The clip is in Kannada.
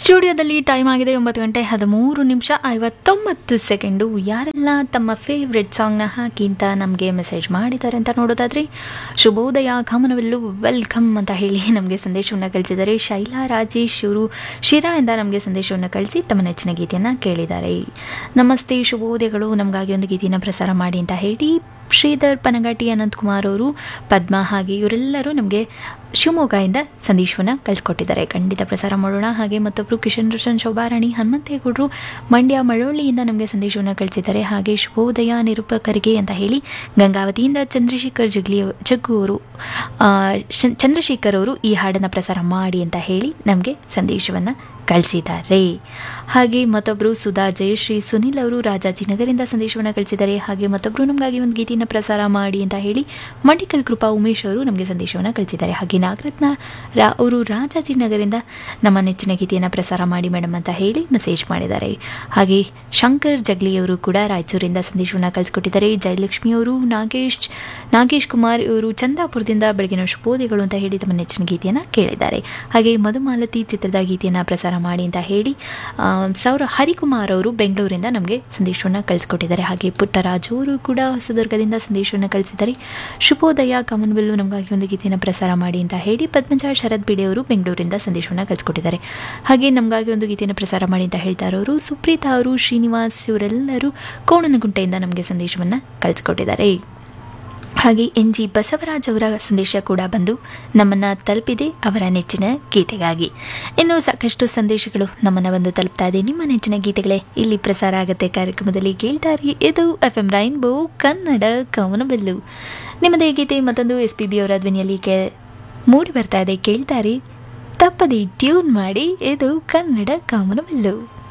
ಸ್ಟುಡಿಯೋದಲ್ಲಿ ಟೈಮ್ ಆಗಿದೆ ಒಂಬತ್ತು ಗಂಟೆ ಹದಿಮೂರು ನಿಮಿಷ ಐವತ್ತೊಂಬತ್ತು ಸೆಕೆಂಡು ಯಾರೆಲ್ಲ ತಮ್ಮ ಫೇವ್ರೆಟ್ ಸಾಂಗ್ನ ಹಾಕಿ ಅಂತ ನಮಗೆ ಮೆಸೇಜ್ ಮಾಡಿದ್ದಾರೆ ಅಂತ ನೋಡೋದಾದ್ರೆ ಶುಭೋದಯ ಕಾಮನವೆಲ್ಲು ವೆಲ್ಕಮ್ ಅಂತ ಹೇಳಿ ನಮಗೆ ಸಂದೇಶವನ್ನು ಕಳಿಸಿದ್ದಾರೆ ಶೈಲಾ ರಾಜೇಶ್ ಇವರು ಶಿರಾ ಇಂದ ನಮಗೆ ಸಂದೇಶವನ್ನು ಕಳಿಸಿ ತಮ್ಮ ನೆಚ್ಚಿನ ಗೀತೆಯನ್ನು ಕೇಳಿದ್ದಾರೆ ನಮಸ್ತೆ ಶುಭೋದಯಗಳು ನಮಗಾಗಿ ಒಂದು ಗೀತೆಯನ್ನು ಪ್ರಸಾರ ಮಾಡಿ ಅಂತ ಹೇಳಿ ಶ್ರೀಧರ್ ಪನಗಾಟಿ ಅನಂತಕುಮಾರ್ ಅವರು ಪದ್ಮ ಹಾಗೆ ಇವರೆಲ್ಲರೂ ನಮಗೆ ಶಿವಮೊಗ್ಗದಿಂದ ಸಂದೇಶವನ್ನು ಕಳಿಸ್ಕೊಟ್ಟಿದ್ದಾರೆ ಖಂಡಿತ ಪ್ರಸಾರ ಮಾಡೋಣ ಹಾಗೆ ಮತ್ತೊಬ್ಬರು ಕಿಶನ್ ರೋಷನ್ ಶೋಭಾರಾಣಿ ಹನುಮಂತೇಗೌಡರು ಮಂಡ್ಯ ಮಳವಳ್ಳಿಯಿಂದ ನಮಗೆ ಸಂದೇಶವನ್ನು ಕಳಿಸಿದ್ದಾರೆ ಹಾಗೆ ಶುಭೋದಯ ನಿರೂಪಕರಿಗೆ ಅಂತ ಹೇಳಿ ಗಂಗಾವತಿಯಿಂದ ಚಂದ್ರಶೇಖರ್ ಜಗ್ಲಿ ಜಗ್ಗು ಅವರು ಆ, ಶನ್- ಚಂದ್ರಶೇಖರ್ ಅವರು ಈ ಹಾಡನ್ನು ಪ್ರಸಾರ ಮಾಡಿ ಅಂತ ಹೇಳಿ ನಮಗೆ ಸಂದೇಶವನ್ನು ಕಳಿಸಿದ್ದಾರೆ ಹಾಗೆ ಮತ್ತೊಬ್ಬರು ಸುಧಾ ಜಯಶ್ರೀ ಸುನಿಲ್ ಅವರು ರಾಜಾಜಿನಗರಿಂದ ಸಂದೇಶವನ್ನು ಕಳಿಸಿದ್ದಾರೆ ಹಾಗೆ ಮತ್ತೊಬ್ಬರು ನಮಗಾಗಿ ಒಂದು ಗೀತೆಯನ್ನು ಪ್ರಸಾರ ಮಾಡಿ ಅಂತ ಹೇಳಿ ಮಂಡಿಕಲ್ ಕೃಪಾ ಉಮೇಶ್ ಅವರು ನಮಗೆ ಸಂದೇಶವನ್ನು ಕಳಿಸಿದ್ದಾರೆ ಹಾಗೆ ನಾಗರತ್ನ ರಾ ಅವರು ರಾಜಾಜಿನಗರಿಂದ ನಮ್ಮ ನೆಚ್ಚಿನ ಗೀತೆಯನ್ನು ಪ್ರಸಾರ ಮಾಡಿ ಮೇಡಮ್ ಅಂತ ಹೇಳಿ ಮೆಸೇಜ್ ಮಾಡಿದ್ದಾರೆ ಹಾಗೆ ಶಂಕರ್ ಜಗ್ಲಿ ಅವರು ಕೂಡ ರಾಯಚೂರಿಂದ ಸಂದೇಶವನ್ನು ಕಳಿಸ್ಕೊಟ್ಟಿದ್ದಾರೆ ಜಯಲಕ್ಷ್ಮಿ ಅವರು ನಾಗೇಶ್ ನಾಗೇಶ್ ಕುಮಾರ್ ಇವರು ಚಂದಾಪುರದಿಂದ ಬೆಳಗಿನ ಶುಭೋದಯಗಳು ಅಂತ ಹೇಳಿ ತಮ್ಮ ನೆಚ್ಚಿನ ಗೀತೆಯನ್ನು ಕೇಳಿದ್ದಾರೆ ಹಾಗೆ ಮಧುಮಾಲತಿ ಚಿತ್ರದ ಗೀತೆಯನ್ನು ಪ್ರಸಾರ ಮಾಡಿ ಅಂತ ಹೇಳಿ ಆ, ಸೌರ ಹರಿಕುಮಾರ್ ಅವರು ಬೆಂಗಳೂರಿಂದ ನಮಗೆ ಸಂದೇಶವನ್ನು ಕಳಿಸ್ಕೊಟ್ಟಿದ್ದಾರೆ ಹಾಗೆ ಪುಟ್ಟರಾಜು ಅವರು ಕೂಡ ಹೊಸದುರ್ಗದಿಂದ ಸಂದೇಶವನ್ನು ಕಳಿಸಿದ್ದಾರೆ ಶುಭೋದಯ ಕಮನ್ವೆಲ್ಲು ನಮಗಾಗಿ ಒಂದು ಗೀತೆಯನ್ನು ಪ್ರಸಾರ ಮಾಡಿ ಅಂತ ಹೇಳಿ ಪದ್ಮಜ ಶರತ್ ಬಿಡೆ ಅವರು ಬೆಂಗಳೂರಿಂದ ಸಂದೇಶವನ್ನು ಕಳಿಸ್ಕೊಟ್ಟಿದ್ದಾರೆ ಹಾಗೆ ನಮಗಾಗಿ ಒಂದು ಗೀತೆಯನ್ನು ಪ್ರಸಾರ ಮಾಡಿ ಅಂತ ಹೇಳ್ತಾ ಇರೋರು ಸುಪ್ರೀತಾ ಅವರು ಶ್ರೀನಿವಾಸ್ ಇವರೆಲ್ಲರೂ ಕೋಣನಗುಂಟೆಯಿಂದ ನಮಗೆ ಸಂದೇಶವನ್ನು ಕಳಿಸ್ಕೊಟ್ಟಿದ್ದಾರೆ ಹಾಗೆ ಎನ್ ಜಿ ಬಸವರಾಜ್ ಅವರ ಸಂದೇಶ ಕೂಡ ಬಂದು ನಮ್ಮನ್ನು ತಲುಪಿದೆ ಅವರ ನೆಚ್ಚಿನ ಗೀತೆಗಾಗಿ ಇನ್ನು ಸಾಕಷ್ಟು ಸಂದೇಶಗಳು ನಮ್ಮನ್ನು ಬಂದು ತಲುಪ್ತಾ ಇದೆ ನಿಮ್ಮ ನೆಚ್ಚಿನ ಗೀತೆಗಳೇ ಇಲ್ಲಿ ಪ್ರಸಾರ ಆಗುತ್ತೆ ಕಾರ್ಯಕ್ರಮದಲ್ಲಿ ಕೇಳ್ತಾರಿ ಇದು ಎಫ್ ಎಂ ರೈನ್ಬೋ ಕನ್ನಡ ಕವನಬೆಲ್ಲು ನಿಮ್ಮದೇ ಗೀತೆ ಮತ್ತೊಂದು ಎಸ್ ಪಿ ಬಿ ಅವರ ಧ್ವನಿಯಲ್ಲಿ ಕೇ ಮೂಡಿ ಬರ್ತಾ ಇದೆ ಕೇಳ್ತಾರಿ ತಪ್ಪದೆ ಟ್ಯೂನ್ ಮಾಡಿ ಇದು ಕನ್ನಡ ಕಾಮನಬೆಲ್ಲು